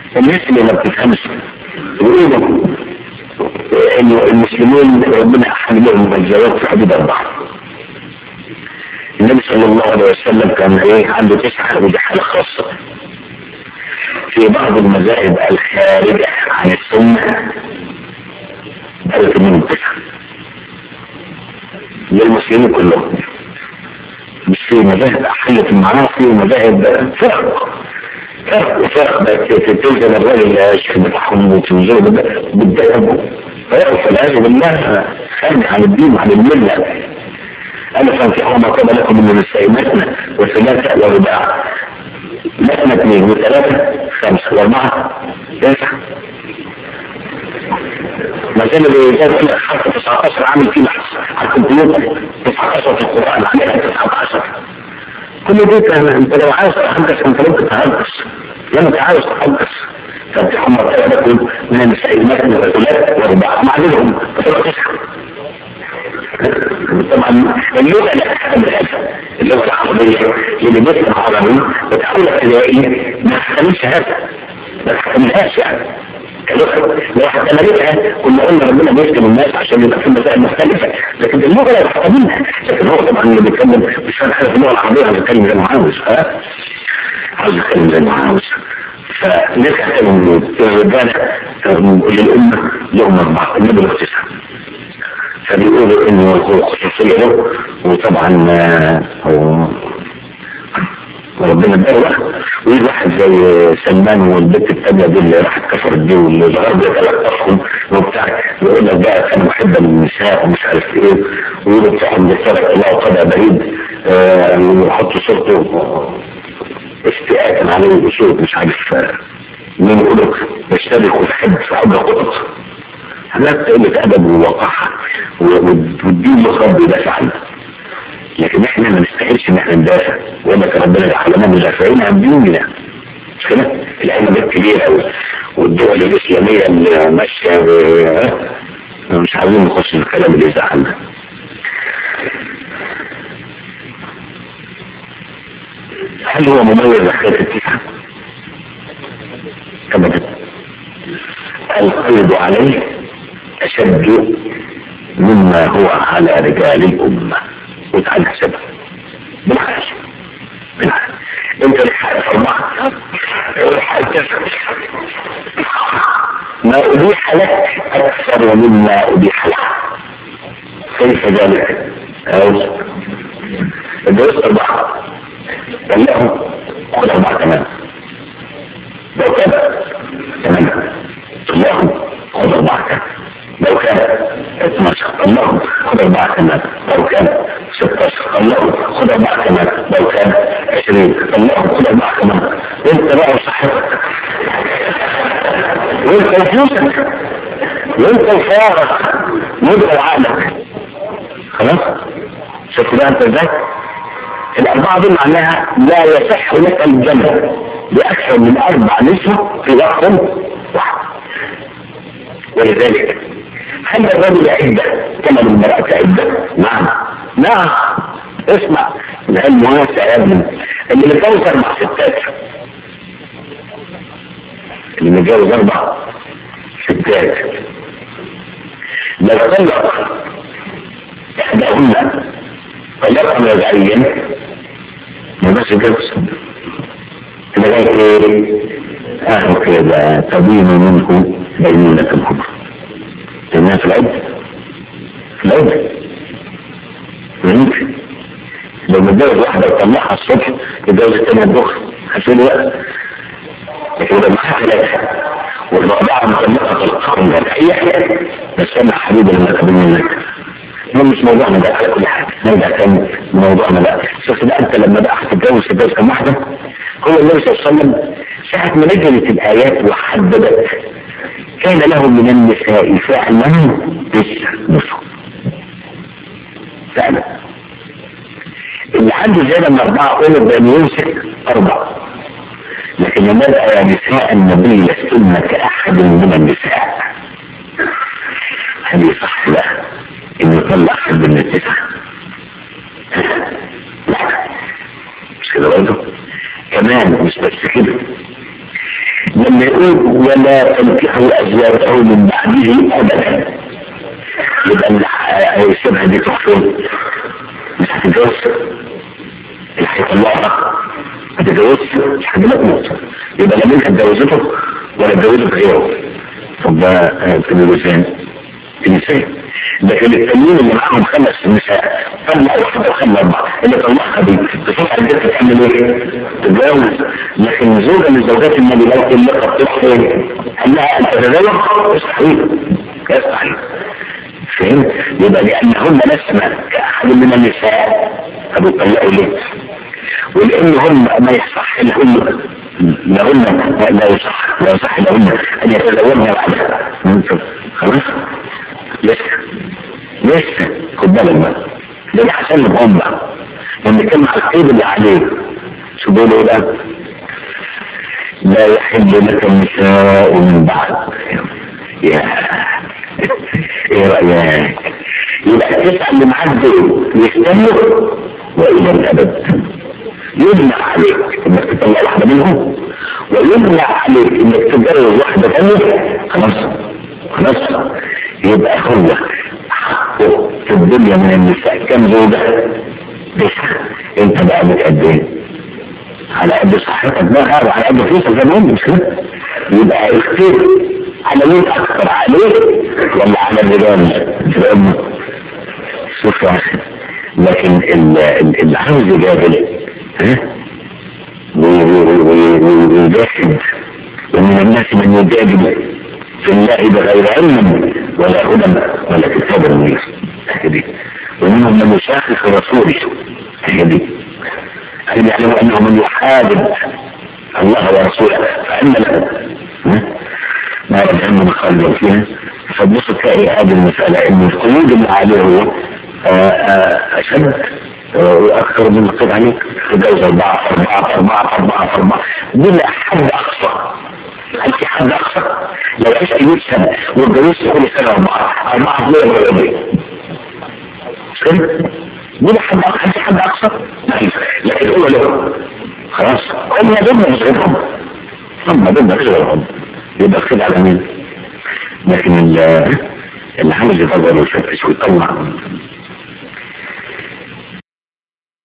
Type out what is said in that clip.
الناس اللي ما بتفهمش يقولوا انه المسلمين ربنا احل لهم الزواج في حدود اربعه النبي صلى الله عليه وسلم كان ايه عنده تسعه ودي حاله خاصه في بعض المذاهب الخارجه عن السنه قالت منهم تسعه للمسلمين كلهم مش في مذاهب احلت المعاصي ومذاهب فرق فرق وفرق بقت تلزم الراجل الشيخ بتاعهم وتنزله بالذهب فيقف والعياذ بالله خارج عن الدين وعن المله انا فانكحوا ما طاب لكم من النساء مثنى وثلاثه ورباع مثنى اثنين وثلاثه خمسه واربعه تسعه ما زال الرجال حتى 19 عامل فيه بحث على الكمبيوتر 19 في القران عليها 19 كل دي كان انت لو عاوز تحدث انت ممكن تحدث لما انت عاوز تحدث فاتحوا مرتبه لكم من النساء المثنى والثلاث واربعه مع ذلهم فتبقى تسعه طبعا اللغه لا تحتمل هذا اللغه العربيه اللي مثل العربي بتحاول تلاقي ما تحتملش هذا ما تحتملهاش يعني لو احتملتها كنا قلنا ربنا بيسلم الناس عشان يبقى في مسائل مختلفة لكن اللغة لا تحتملها لكن هو طبعا اللي بيتكلم مش فاهم حاجة في اللغة العربية عاوز يتكلم زي ما عاوز ها عاوز يتكلم زي ما عاوز فنرجع تاني الرجالة للأمة لهم أربعة النبي له تسعة فبيقولوا إنه خصوصية له وطبعا هو وربنا بقى ويجي واحد زي سلمان والبنت التانية دي اللي راحت كفرت دي واللي الغرب يتلقفهم وبتاع يقول لك بقى كان محبا للنساء ومش عارف ايه ويقولوا بتاعهم بيتفرق الله وقضى بريد ويحطوا صورته استئاءة عليه بصوت مش عارف مين يقولوا يشترك ويحب في حب القطط حاجات قلة أدب ووقاحة والدين مصاب بيدافع عنها لكن احنا ما نستاهلش ان احنا ندافع وما كان ربنا جعلنا مدافعين عن ديننا مش كده؟ العلم الكبيرة والدول الاسلامية اللي ماشية مش عايزين نخش في الكلام اللي يزعلنا هل هو مميز بحكاية التسعة؟ ابدا القيد عليه اشد مما هو على رجال الامه وتعالى حسابها بالعكس بالعكس انت لك حاجة اربعة ما ابيح لك اكثر مما ابيح لك كيف ذلك؟ اوز الدروس اربعة قال لهم خذ اربعة تمام لو كان تمام اللهم خذ اربعة تمام لو كان 12 اللهم خذ اربعة كمان لو كان 16 اللهم خذ اربعة كمان لو كان 20 اللهم خذ اربعة كمان وانت بقى وصحتك وانت وفلوسك وانت وفارق مدعو عقلك خلاص شفت بقى انت ازاي الاربعة دول معناها لا يصح لك الجمع باكثر من اربع نسوة في وقت واحد ولذلك هل الرجل عدة كما للمرأة عدة؟ نعم نعم اسمع العلم واسع يا ابني اللي متجوز اربع ستات اللي متجوز اربع ستات لو طلق احداهن طلقا رجعيا ما بس جوز كده جاي ايه؟ اهو كده تبين منه بينونة الكبرى لأنها في العد في العد ممكن لو متجوز واحدة وطلعها الصبح يتجوز التانية الظهر هتقول بقى لكن لما حصلت والرابعة مطلقة طلقها مرجعية بس أنا حبيبي لما تقابلني منك ده مش موضوعنا ده على كل حاجة نرجع تاني لموضوعنا بقى شفت بقى أنت لما بقى هتتجوز تتجوز كم واحدة هو النبي صلى الله عليه وسلم ساعة ما نزلت الآيات وحددت كان له من النساء فعلا تسع نسخ فعلا اللي عنده زيادة من أربعة قول بأن يمسك أربعة لكن لما يا نساء النبي لستن كأحد من النساء هل يصح له إن يطلع حد من التسعة؟ لا مش كده برضه كمان مش بس كده لما يقول ولا تنكحوا ازواجه من بعده ابدا يبقى اللي هيسيبها دي تحفظ مش هتتجوز اللي هيطلقها هتتجوز لحد ما تموت يبقى لا منها اتجوزته ولا اتجوزت غيره طب ده تلفزيون تلفزيون لكن التانيين اللي معاهم خمس نساء طلع واحدة وخلى أربعة اللي طلعها دي تصوح البنت تعمل ايه؟ تتجوز لكن زوجة من زوجات النبي لو طلقت تروح فين؟ قال لها أنت تتزوج؟ يستحيل يستحيل فهمت؟ يبقى لأنهن لسنا كأحد من النساء فبيطلقوا ليه؟ ولأن هم ما يصح لهن لهن لا يصح لا يصح لهن أن يتزوجن بعدها خلاص؟ لسه لسه خد بالك بقى ده الحسن لهم بقى لما كان على العيب اللي عليه شو بيقولوا ده لا يحل لك النساء من بعد يا ايه رأيك يبقى تسعى اللي معاك دول يستنوا والى الابد يمنع عليك انك تطلع واحدة منهم ويمنع عليك انك تتجوز واحدة ثانية خلاص خلاص يبقى هو حقه في الدنيا من النساء كم زوجة تسعة انت بقى بتقدم على قد صحتك بقى وعلى قد فلوسك زي ما مش كده يبقى اختير على مين اكثر عليه ولا على الرجال تبقى شوف يا اخي لكن اللي عاوز يجادل ها ويجاهد ومن الناس من يجادل في الله بغير علم ولا هدى ولا كتاب منير هذه ومنهم من يشاخص رسوله هذه أن يعلموا أنه من يحارب الله ورسوله فإن له ما يجعل خالدا فيها فتبص تلاقي هذه المسألة أن القيود اللي عليه هو أشد وأكثر من القيد عليك تجوز أربعة أربعة أربعة أربعة أربعة بلا حد أقصى هل في حد أقصى لو عشت 100 سنة واتجوزت كل سنة أربعة أربعة غير ولا فهمت؟ بلا حد أقصى هل في حد أقصى؟ لكن هو له خلاص هم ضمن مش غيرهم هم ضمن مش غيرهم يبقى الخير على مين؟ لكن اللي عاوز يطور ويفتش ويطلع